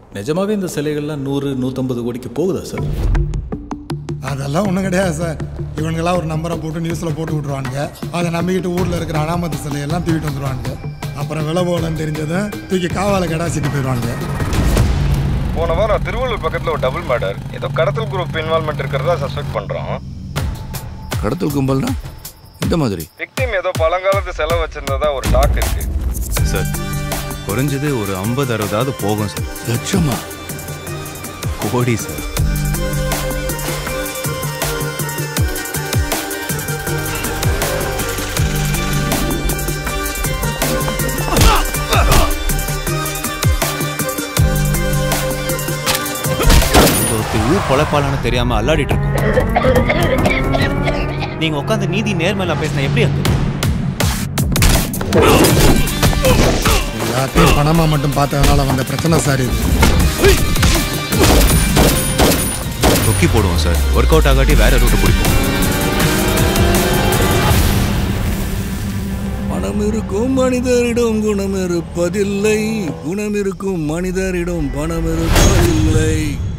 நிஜமாவே இந்த சிலைகள்லாம் நூறு நூற்றம்பது கோடிக்கு போகுதா சார் அதெல்லாம் ஒன்றும் கிடையாது சார் இவனுங்கெல்லாம் ஒரு நம்பரை போட்டு நியூஸில் போட்டு விட்ருவானுங்க அதை நம்பிக்கிட்டு ஊரில் இருக்கிற அனாமத்து சிலையெல்லாம் தூக்கிட்டு வந்துடுவானுங்க அப்புறம் விலை போகலன்னு தெரிஞ்சதும் தூக்கி காவால கடாசிட்டு போயிடுவானுங்க போன வாரம் திருவள்ளூர் பக்கத்தில் ஒரு டபுள் மர்டர் ஏதோ கடத்தல் குரூப் இன்வால்மெண்ட் இருக்கிறதா சஸ்பெக்ட் பண்ணுறோம் கடத்தல் கும்பல்னா இந்த மாதிரி விக்டிம் ஏதோ பழங்காலத்து செலவு வச்சிருந்ததா ஒரு டாக் இருக்கு சார் குறைஞ்சது ஒரு ஐம்பது அறுபதாவது போகும் சார் லட்சமா கோடி சார் ஒருத்தி ஊர் பொழைப்பாளன்னு தெரியாம அல்லாடிட்டு இருக்கோம் நீங்க உட்காந்து நீதி நேர்மையில பேசின எப்படி இருக்கு எல்லாத்தையும் பணமாக மட்டும் பார்த்ததுனால வந்த பிரச்சனை சார் இது தொக்கி போடுவோம் சார் ஒர்க் அவுட் ஆகாட்டி வேற ரூட் பிடிப்போம் பணம் இருக்கும் மனிதரிடம் குணம் இருப்பதில்லை குணம் இருக்கும் மனிதரிடம் பணம் இருப்பதில்லை